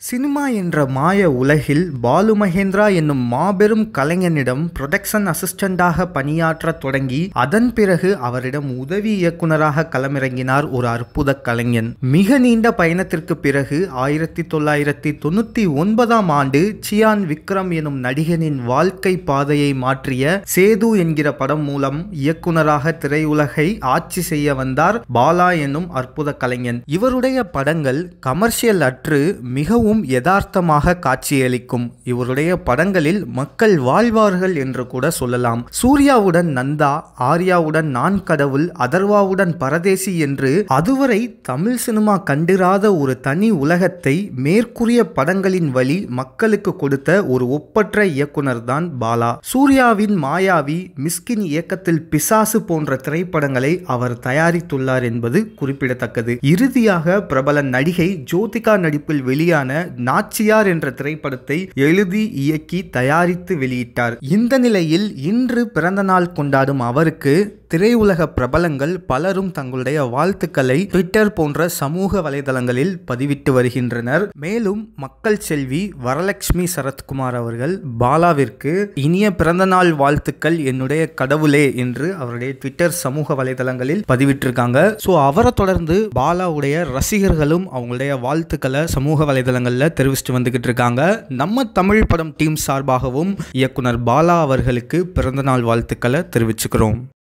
cinema என்ற மாய உலகில் பாலு மகேந்திரா என்னும் மாபெரும் கலைஞனிடம் புரொடக்ஷன் அசிஸ்டண்டாக பணியாற்றத் தொடங்கி அதன் பிறகு அவரிடம் உதவி இயக்குனராக களமிறங்கினார் ஒரு அற்புத கலைஞன் மிக நீண்ட பயணத்திற்கு பிறகு ஆயிரத்தி தொள்ளாயிரத்தி தொண்ணூத்தி ஒன்பதாம் ஆண்டு சியான் விக்ரம் எனும் நடிகனின் வாழ்க்கை பாதையை மாற்றிய சேது என்கிற படம் மூலம் இயக்குனராக திரையுலகை ஆட்சி செய்ய வந்தார் பாலா என்னும் அற்புத கலைஞன் இவருடைய படங்கள் கமர்ஷியல் அற்று மிகவும் யதார்த்தமாக காட்சியளிக்கும் இவருடைய படங்களில் மக்கள் வாழ்வார்கள் என்று கூட சொல்லலாம் சூர்யாவுடன் நந்தா ஆர்யாவுடன் நான் கடவுள் அதர்வாவுடன் பரதேசி என்று அதுவரை தமிழ் சினிமா கண்டிராத ஒரு தனி உலகத்தை மேற்கூறிய படங்களின் வழி மக்களுக்கு கொடுத்த ஒரு ஒப்பற்ற இயக்குனர் தான் பாலா சூர்யாவின் மாயாவி மிஸ்கின் இயக்கத்தில் பிசாசு போன்ற திரைப்படங்களை அவர் தயாரித்துள்ளார் என்பது குறிப்பிடத்தக்கது இறுதியாக பிரபல நடிகை ஜோதிகா நடிப்பில் வெளியான நாச்சியார் என்ற திரைப்படத்தை எழுதி இயக்கி தயாரித்து வெளியிட்டார் இந்த நிலையில் இன்று பிறந்த நாள் கொண்டாடும் அவருக்கு திரையுலக பிரபலங்கள் பலரும் தங்களுடைய வாழ்த்துக்களை ட்விட்டர் போன்ற சமூக வலைதளங்களில் பதிவிட்டு வருகின்றனர் மேலும் மக்கள் செல்வி வரலட்சுமி சரத்குமார் அவர்கள் பாலாவிற்கு இனிய பிறந்தநாள் வாழ்த்துக்கள் என்னுடைய கடவுளே என்று அவருடைய ட்விட்டர் சமூக வலைதளங்களில் பதிவிட்டிருக்காங்க ஸோ அவரை தொடர்ந்து பாலாவுடைய ரசிகர்களும் அவங்களுடைய வாழ்த்துக்களை சமூக வலைதளங்களில் தெரிவிச்சுட்டு வந்துகிட்டு இருக்காங்க நம்ம தமிழ் படம் டீம் சார்பாகவும் இயக்குனர் பாலா அவர்களுக்கு பிறந்தநாள் வாழ்த்துக்களை தெரிவிச்சுக்கிறோம்